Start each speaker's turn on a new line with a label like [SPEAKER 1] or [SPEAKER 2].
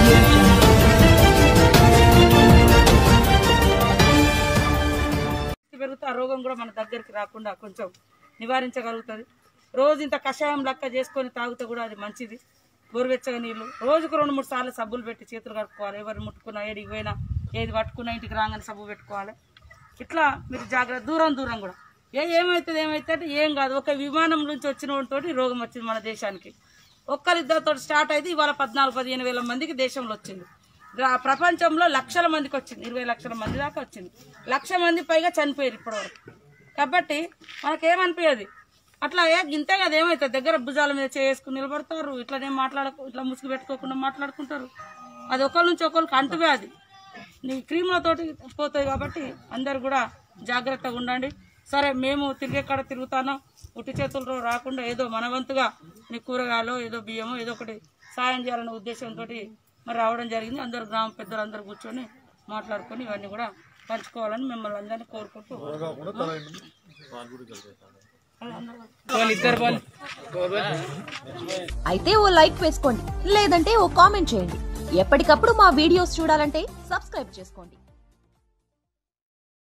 [SPEAKER 1] audio jungle.
[SPEAKER 2] పెరుగుతే ఆ రోగం కూడా మన దగ్గరికి రాకుండా కొంచెం నివారించగలుగుతుంది రోజు ఇంత కషాయం లెక్క చేసుకొని తాగితే కూడా అది మంచిది గోరువెచ్చగా నీళ్ళు రోజుకు రెండు మూడు సార్లు సబ్బులు పెట్టి చేతులు కడుక్కోవాలి ఎవరు ముట్టుకున్నా ఏడికి పోయినా ఏది పట్టుకున్నా ఇంటికి రాగానే సబ్బు పెట్టుకోవాలి ఇట్లా మీరు జాగ్రత్త దూరం దూరం కూడా ఏ ఏమవుతుంది ఏమైతే అంటే ఏం కాదు ఒక విమానం నుంచి వచ్చిన వాడితోటి రోగం వచ్చింది మన దేశానికి ఒక్కరిద్దరితో స్టార్ట్ అయితే ఇవాళ పద్నాలుగు పదిహేను వేల మందికి దేశంలో వచ్చింది రా- ప్రపంచంలో లక్షల మందికి వచ్చింది ఇరవై లక్షల మంది దాకా వచ్చింది లక్ష మంది పైగా చనిపోయారు ఇప్పటివరకు కాబట్టి మనకేమనిపించదు అట్లా ఏ ఇంతే కదా ఏమవుతుంది దగ్గర భుజాల మీద చేసుకుని నిలబడతారు ఇట్లానే మాట్లాడకు ఇట్లా ముసుగు పెట్టుకోకుండా మాట్లాడుకుంటారు అది ఒకరి నుంచి ఒకరికి అంటువ్యాధి నీ క్రీములతోటి పోతాయి కాబట్టి అందరు కూడా జాగ్రత్తగా ఉండండి సరే మేము తిరిగే కాడ తిరుగుతాను ఉట్టి చేతులతో రాకుండా ఏదో మన వంతుగా నీ కూరగాయలు ఏదో బియ్యమో ఏదో ఒకటి సాయం చేయాలనే ఉద్దేశంతో మరి రావడం జరిగింది అందరు గ్రామ పెద్దలు అందరు కూర్చొని మాట్లాడుకొని ఇవన్నీ కూడా పంచుకోవాలని మిమ్మల్ని అందరినీ కోరుకుంటూ
[SPEAKER 3] అయితే ఓ లైక్ వేసుకోండి లేదంటే ఓ కామెంట్ చేయండి ఎప్పటికప్పుడు మా వీడియోస్ చూడాలంటే సబ్స్క్రైబ్ చేసుకోండి